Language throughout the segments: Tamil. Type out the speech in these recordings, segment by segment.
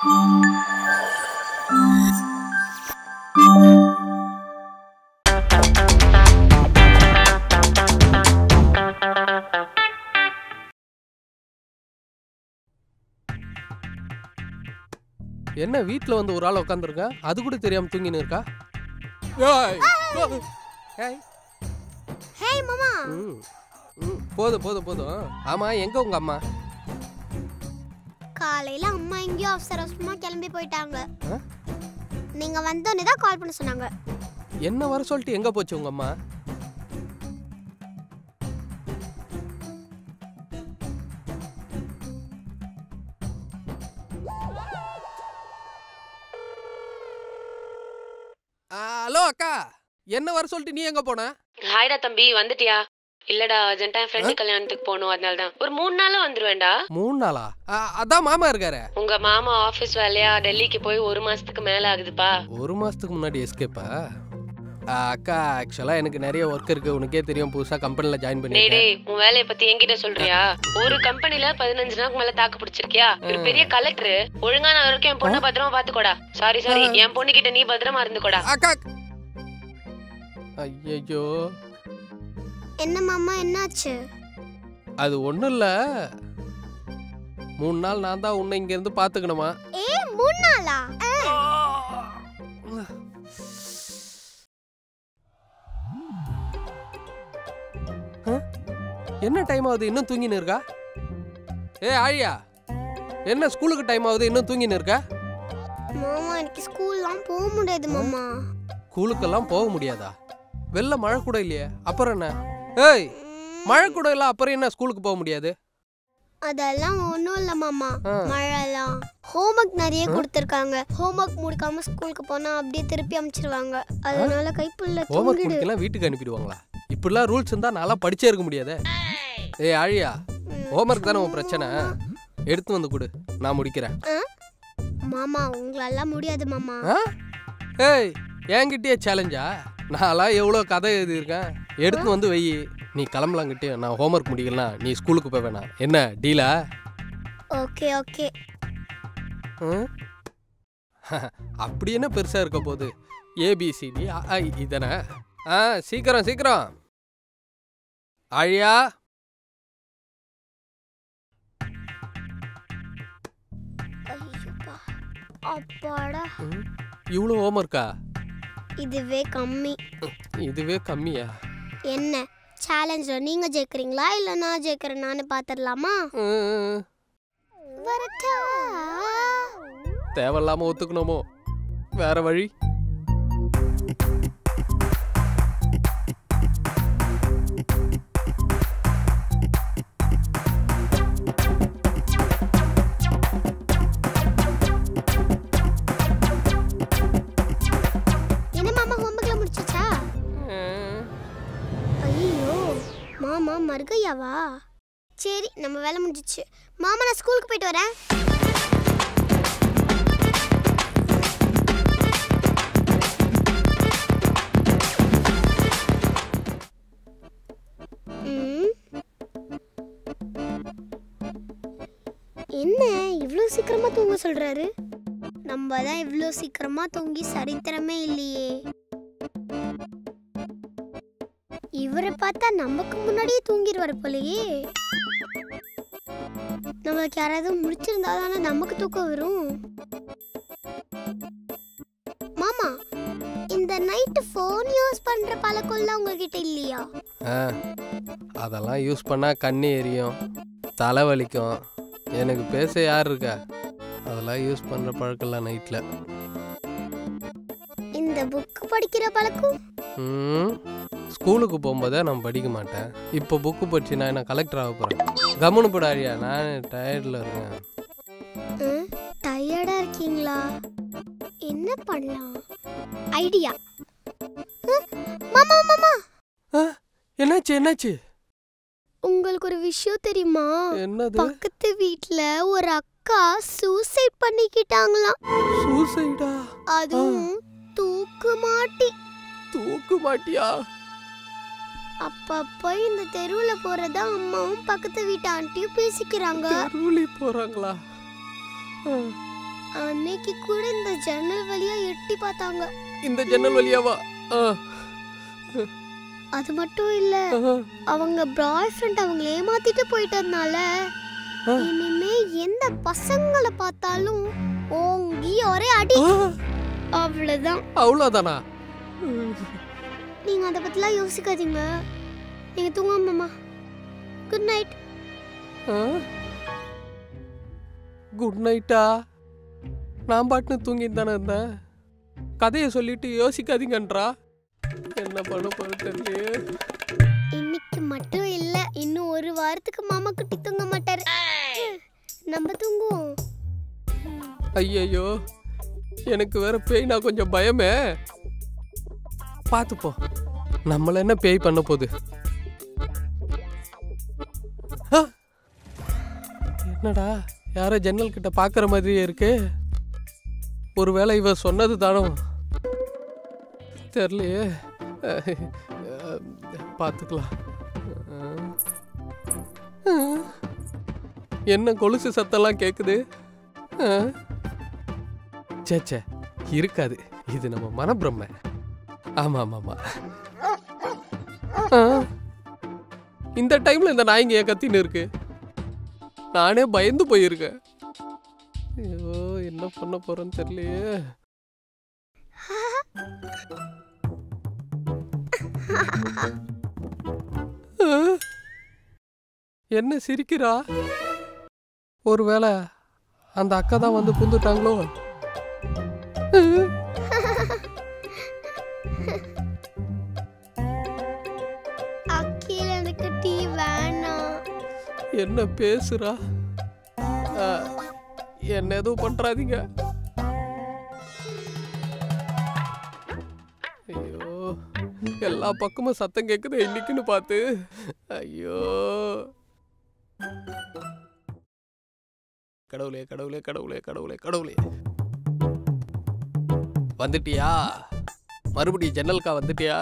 என்ன வீட்டில் வந்து ஒரு ஆள் உட்காந்துருக்க அது கூட தெரியாம தூங்கின்னு இருக்கா ஏய், ஏய். ஹேய் மாமா ம், ம், போதும் போதும் போதும் ஆமா எங்க உங்க அம்மா காலையில அம்மா எங்கேயோ அவசர அவசரமா கிளம்பி போயிட்டாங்க ஆ? நீங்க வந்தோடனே தான் கால் பண்ண சொன்னாங்க என்ன வர சொல்லிட்டு எங்க போச்சு உங்க அம்மா ஆ, ஹலோ அக்கா என்ன வர சொல்லிட்டு நீ எங்க போன ஹாய்டா தம்பி வந்துட்டியா இல்லடா அர்ஜென்ட்டா என் ஃப்ரெண்டு கல்யாணத்துக்கு போகணும் அதனால தான் ஒரு மூணு நாள்ல வந்துருவேன்டா மூணு நாளா ஆ, அதான் மாமா இருக்காரு உங்க மாமா ஆபீஸ் வேலையா டெல்லிக்கு போய் ஒரு மாசத்துக்கு மேல ஆகுதுப்பா ஒரு மாசத்துக்கு முன்னாடி எஸ்கேப்பா அக்கா ஆக்சுவலா எனக்கு நிறைய ஒர்க் இருக்கு உனக்கே தெரியும் புதுசா கம்பெனில ஜாயின் டேய் பண்ணிருக்கேன் டேய் உன் வேலைய பத்தி என்கிட்ட சொல்றியா ஒரு கம்பெனில பதினஞ்சு நாளுக்கு மேல தாக்கு பிடிச்சிருக்கியா ஒரு பெரிய கலெக்டர் ஒழுங்கான வரைக்கும் என் பொண்ணை பத்திரமா பாத்துக்கோடா சாரி சாரி என் பொண்ணு கிட்ட நீ பத்திரமா இருந்துக்கோடா அக்கா ஐயோ என்ன மாமா என்னாச்சு அது ஒண்ணும் இல்ல மூணு நாள் நான் தான் உன்னை இங்க இருந்து பாத்துக்கணுமா ஏ மூணு நாளா என்ன டைம் ஆகுது இன்னும் தூங்கின்னு இருக்கா ஏ ஆழியா என்ன ஸ்கூலுக்கு டைம் ஆகுது இன்னும் தூங்கின்னு இருக்கா மாமா எனக்கு ஸ்கூல்லாம் போக முடியாது மாமா ஸ்கூலுக்கெல்லாம் போக முடியாதா வெளில மழை கூட இல்லையே அப்புறம் என்ன ஏய் மழை கூட இல்ல அப்புறம் என்ன ஸ்கூலுக்கு போக முடியாது அதெல்லாம் ஒன்றும் இல்லை மாமா ஆ. மழைலாம் ஹோம்ஒர்க் நிறைய கொடுத்துருக்காங்க ஹோம்ஒர்க் முடிக்காம ஸ்கூலுக்கு போனா அப்படியே திருப்பி அனுப்பிச்சிருவாங்க அதனால கைப்புள்ள ஹோம்ஒர்க் தூங்கிடு முடிக்கலாம் வீட்டுக்கு அனுப்பிடுவாங்களா இப்படிலாம் ரூல்ஸ் இருந்தா நான்லாம் படிச்சே இருக்க முடியாதே ஏய் ஆழியா ஹோம்ஒர்க் தானே உன் பிரச்சனை எடுத்து வந்து கொடு நான் முடிக்கிறேன் ஆ? மாமா உங்களால முடியாது மாமா ஆ? ஏய் என்கிட்டயே சேலஞ்சா நான்லாம் எவ்வளோ கதை எழுதியிருக்கேன் எடுத்து வந்து வை நீ கிளம்பலாங்கிட்டே நான் ஹோம்ஒர்க் முடிக்கலாம் நீ ஸ்கூலுக்கு போய் வேணாம் என்ன டீலா ஓகே ஓகே ம்? அப்படி என்ன பெருசா இருக்க போகுது ஏபிசிடி இதனை ஆ சீக்கிரம் சீக்கிரம் ஆழியா ஐயோப்பா. அப்பாடா ம், இவ்வளோ ஹோம்ஒர்க்கா இதுவே கம்மி இதுவே கம்மியா என்ன சேலஞ்சில் நீங்க ஜெயிக்கிறீங்களா இல்ல நான் ஜெயிக்கிறேனான்னு பாத்துடலாமா ம், வரட்டா தேவையில்லாம ஒத்துக்கணுமோ வேற வழி என்ன மாமா ஹோம்ஒர்க்ல முடிச்சிச்சா ம். ஐயோ மாமா மருகையாவா சரி நம்ம வேலை முடிஞ்சிச்சு மாமா நான் ஸ்கூலுக்கு போயிட்டு வரேன் ம். என்ன இவ்வளோ சீக்கிரமா தூங்க சொல்றாரு நம்ம தான் இவ்வளோ சீக்கிரமா தூங்கி சரித்திரமே இல்லையே இவரை பார்த்தா நமக்கு முன்னாடியே தூங்கிடுவார் போலயே நம்மளுக்கு யாராவது முடிச்சிருந்தா தானே நமக்கு தூக்கம் வரும் மாமா இந்த நைட்டு ஃபோன் யூஸ் பண்ற பழக்கம்லாம் உங்ககிட்ட இல்லையா ஆ அதெல்லாம் யூஸ் பண்ணால் கண்ணு எரியும் தலை வலிக்கும் எனக்கு பேச யார் இருக்கா அதெல்லாம் யூஸ் பண்ணுற பழக்கம்லாம் நைட்டில் இந்த புக் படிக்கிற பழக்கம் ம் ஸ்கூலுக்கு போகும்போதே நான் படிக்க மாட்டேன் இப்போ புக்கு படிச்சு நான் என்ன கலெக்டர் ஆக போகிறேன் கம்முனு போடாரியா நான் டயர்டில் இருக்கேன் டயர்டா இருக்கீங்களா என்ன பண்ணலாம் ஐடியா மாமா மாமா ஆ, என்னாச்சு என்னாச்சு உங்களுக்கு ஒரு விஷயம் தெரியுமா என்னது பக்கத்து வீட்ல ஒரு அக்கா சூசைட் பண்ணிக்கிட்டாங்களாம் சூசைடா அதுவும் தூக்கு மாட்டி தூக்கு மாட்டியா அப்பப்போ இந்த தெருவுல போறதா அம்மாவும் பக்கத்து வீட்டு ஆண்டியும் பேசிக்கிறாங்க தெருவுலி போகிறாங்களா அன்னைக்கு கூட இந்த ஜன்னல் வழியா எட்டி பார்த்தாங்க இந்த ஜன்னல் வழியாவா ஆ, அது மட்டும் இல்ல ஆ, அவங்க பாய் ஃப்ரெண்ட் அவங்கள ஏமாத்திட்டு போயிட்டதுனால ஆ. இனிமே எந்த பசங்களை பார்த்தாலும் ஓங்கி ஒரே அடி ஆ, அவ்வளவுதான் அவ்வளோதானா நீங்க அதை பத்திலாம் யோசிக்காதீங்க நீங்க தூங்க மாமா குட் நைட் குட் நைட்டா நான் பாட்டுன்னு தூங்கிட்டு தானே இருந்தேன் கதையை சொல்லிட்டு யோசிக்காதீங்கன்றா என்ன பண்ண போற தெரியலையே இன்னைக்கு மட்டும் இல்ல இன்னும் ஒரு வாரத்துக்கு மாமா குட்டி தூங்க மாட்டாரு நம்ம தூங்குவோம் ஐயையோ எனக்கு வேற பேய்னா கொஞ்சம் பயமே பார்த்துப்போம் நம்மள என்ன பேய் பண்ண போகுது ஆ! என்னடா யாரோ ஜன்னல் கிட்ட பார்க்குற மாதிரியே இருக்கு ஒருவேளை இவ சொன்னது தானோ தெரியலையே அஹ், பார்த்துக்கலாம் அஹ். என்ன கொலுசு சத்தம்லாம் கேட்குது அஹ். ச்சே ச்சே இருக்காது இது நம்ம மனப்பிரம்ம ஆமா ஆமா ஆமா ஆ. இந்த டைம்ல இந்த நாய்ங்க ஏன் கத்தின்னு இருக்கு நானே பயந்து போயிருக்கேன் ஐயோ என்ன பண்ண போறேன்னு தெரியலையே ஆ. என்ன சிரிக்கிறா ஒருவேளை அந்த அக்கா தான் வந்து புந்துட்டாங்களோ அக்கில எனக்கு டீ வேணாம் என்ன பேசுறா ஆ, என்ன எதுவும் பண்றாதீங்க ஐயோ எல்லா பக்கமும் சத்தம் கேக்குது இன்னைக்குன்னு பார்த்து ஐயோ கடவுளே கடவுளே கடவுளே கடவுளே கடவுளே வந்துட்டியா மறுபடியும் ஜன்னல்கா வந்துட்டியா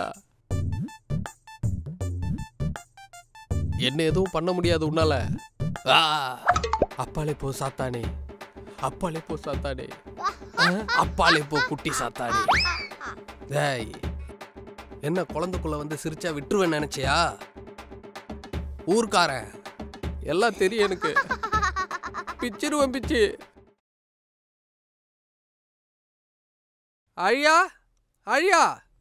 என்ன எதுவும் பண்ண முடியாது உன்னால ஆ, அப்பாலே போ சாத்தானே அப்பாலே போ சாத்தானே ஆ, அப்பாலே போ குட்டி சாத்தானே டேய் என்ன குழந்தைக்குள்ள வந்து சிரிச்சா விட்டுருவேன் நினைச்சியா ஊர்க்காரன் எல்லாம் தெரியும் எனக்கு பிச்சிருவேன் பிச்சு அழியா அழியா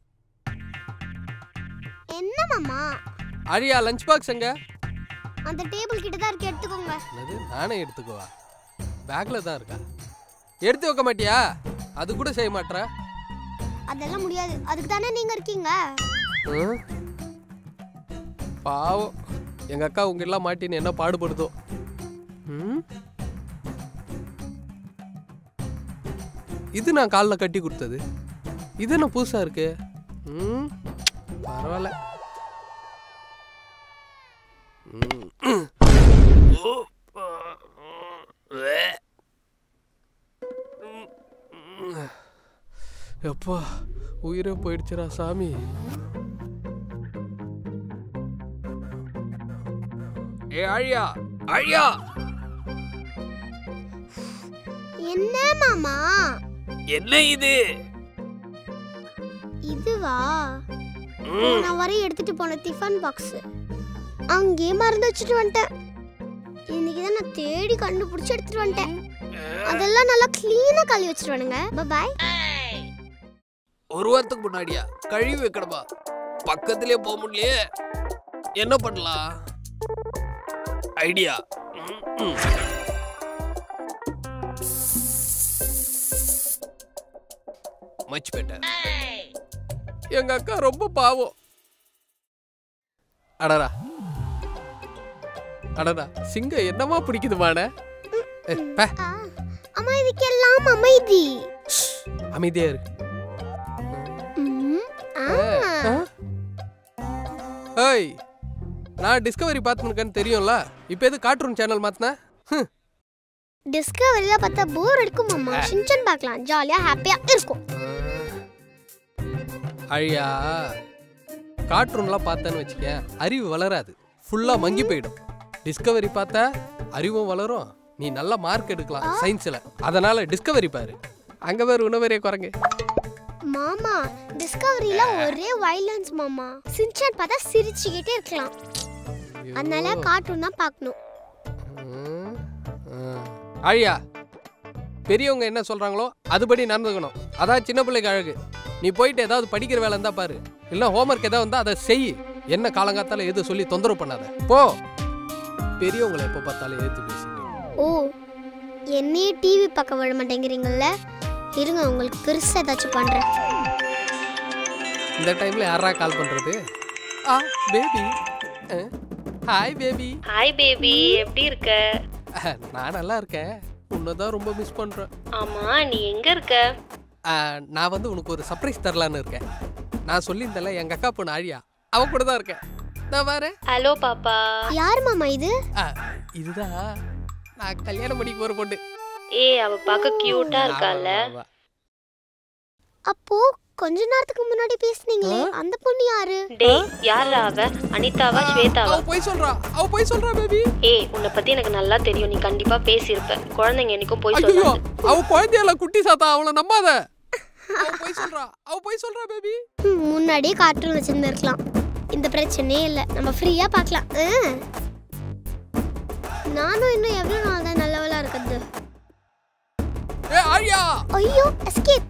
என்ன மாமா அழியா லஞ்ச் பாக்ஸ் எங்க அந்த டேபிள் கிட்ட தான் இருக்கு எடுத்துக்கோங்க என்னது நானே எடுத்துக்குவா பேக்ல தான் இருக்கா எடுத்து வைக்க மாட்டியா அது கூட செய்ய மாட்ற அதெல்லாம் முடியாது அதுக்கு தானே நீங்க இருக்கீங்க ம்? பாவம் எங்க அக்கா உங்க எல்லாம் மாட்டின்னு என்ன பாடுபடுதோ ம்? இது நான் காலில் கட்டி கொடுத்தது இது என்ன புதுசா இருக்கு ம் பரவாயில்ல ம். எப்பா உயிரே போயிடுச்சுடா சாமி ஏ அழியா அழியா என்ன மாமா என்ன இது இதுவா நான் வரை எடுத்துட்டு போன டிஃபன் பாக்ஸ் அங்கேயே மறந்து வச்சுட்டு வந்துட்டேன் இன்னைக்கு தான் நான் தேடி கண்டுபிடிச்சு எடுத்துட்டு வந்துட்டேன் அதெல்லாம் நல்லா க்ளீனா கழுவி வச்சுட்டு வந்துங்க பாய் ஒரு வாரத்துக்கு முன்னாடியா கழுவி வைக்கணுமா பக்கத்திலே போக முடியலையே என்ன பண்ணலாம் ஐடியா மச் பெட்டர் எங்க அக்கா ரொம்ப பாவம் அடடா அடடா சிங்கம் என்னமா பிடிக்குதுமான அம்மா இதுக்கெல்லாம் அமைதி அமைதியா இருக்கு ம், ஆ. ஏய் நான் டிஸ்கவரி பார்த்துருக்கேன்னு தெரியும்ல இப்போ எது கார்ட்டூன் சேனல் மாத்தினேன் டிஸ்கவரியில பார்த்தா போர் அடிக்கும் மாமா ஷின்சன் பார்க்கலாம் ஜாலியா ஹாப்பியா இருக்கும் அழியா கார்ட்டூன்லாம் பார்த்தேன்னு வச்சுக்க அறிவு வளராது ஃபுல்லாக மங்கி போயிடும் டிஸ்கவரி பார்த்தா அறிவும் வளரும் நீ நல்ல மார்க் எடுக்கலாம் சயின்ஸ்ல அதனால டிஸ்கவரி பாரு அங்க பேர் உணவரே குரங்கு மாமா டிஸ்கவரியில ஒரே வைலன்ஸ் மாமா சின்சான் பார்த்தா சிரிச்சுக்கிட்டே இருக்கலாம் அதனால கார்ட்டூன் தான் பார்க்கணும் ம், ஆ. ஆழியா பெரியவங்க என்ன சொல்றாங்களோ அதுபடி நடந்துக்கணும் அதான் சின்ன பிள்ளைக்கு அழகு நீ போயிட்டு ஏதாவது படிக்கிற வேலை இருந்தா பாரு இல்லை ஹோம்ஒர்க் ஏதாவது இருந்தா அதை செய் என்ன காலங்காத்தால எது சொல்லி தொந்தரவு பண்ணாத போ பெரியவங்களை எப்போ பார்த்தாலும் ஏத்து பேசிட்டு ஓ என்னையே டிவி பார்க்க விட மாட்டேங்கிறீங்கல்ல இருங்க உங்களுக்கு பெருசா ஏதாச்சும் பண்றேன் இந்த டைம்ல யாரா கால் பண்றது ஆ baby hi baby hi baby எப்படி இருக்க நான் நல்லா இருக்கேன் உன்னை தான் ரொம்ப மிஸ் பண்றேன் ஆமா நீ எங்க இருக்க ஆ, நான் வந்து உனக்கு ஒரு சர்ப்ரைஸ் தரலான்னு இருக்கேன் நான் சொல்லியிருந்தேன்ல எங்க அக்கா பொண்ணு ஆழியா அவ கூட தான் இருக்கேன் நான் வரேன் ஹலோ பாப்பா யார் மாமா இது ஆ, இதுதான் நான் கல்யாணம் பண்ணிக்க போற பொண்ணு ஏய் அவ பார்க்க கியூட்டா இருக்கால ஆமா, ஆமா, ஆமா. அப்போ கொஞ்ச நேரத்துக்கு முன்னாடி பேசுனீங்களே அந்த பொண்ணு யாரு டேய் யாரா அவ அனிதாவா ஸ்வேதாவா அவ போய் சொல்றா அவ போய் சொல்றா பேபி ஏய் உன்னை பத்தி எனக்கு நல்லா தெரியும் நீ கண்டிப்பா பேசியிருப்ப குழந்தைங்க என்னைக்கும் போய் ஐயோ சொல்லாது அவ குழந்தையில குட்டி சாத்தா அவளை நம்பாத அவ போய் சொல்றா அவ போய் சொல்றா பேபி ம், முன்னாடியே கார்ட்டூன் வச்சிருந்துருக்கலாம் இந்த பிரச்சனையே இல்லை நம்ம ஃப்ரீயா பார்க்கலாம் ஆ. நானும் இன்னும் எவ்வளோ நாள் தான் நல்லவளா இருக்கிறது ஏ ஆழியா ஐயோ எஸ்கேப்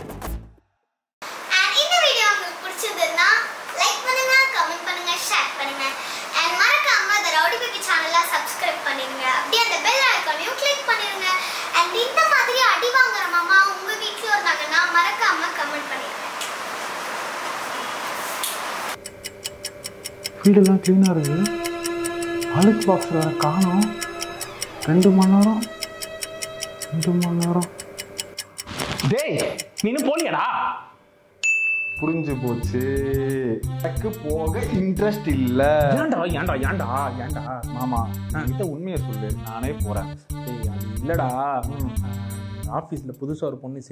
இந்த வீடியோ உங்களுக்கு பிடிச்சிருந்ததுன்னா லைக் பண்ணுங்க கமெண்ட் பண்ணுங்க ஷேர் பண்ணுங்க அண்ட் மறக்காம இந்த ரவுடி பேபி சேனலை சப்ஸ்கிரைப் பண்ணிருங்க அப்படியே அந்த பெல் ஐக்கானையும் கிளிக் பண்ணிருங்க அண்ட் இந்த மாதிரி அடி வாங்குற மாமா உங்க வீட்ல இருந்தாங்கன்னா மறக்காம கமெண்ட் பண்ணிருங்க வீடெல்லாம் க்ளீனாக இருக்குது அழுக்கு பாக்ஸ் வேறு காணோம் ரெண்டு மணி நேரம் ரெண்டு மணி நேரம் டேய் நீ இன்னும் போலியாடா புரிஞ்சு போச்சு எனக்கு போக இன்ட்ரெஸ்ட் இல்லை ஏன்டா ஏன்டா ஏன்டா ஏன்டா மாமா என்கிட்ட உண்மையை சொல்லு நானே போகிறேன் டேய் அது இல்லடா ஆஃபீஸில் புதுசாக ஒரு பொண்ணு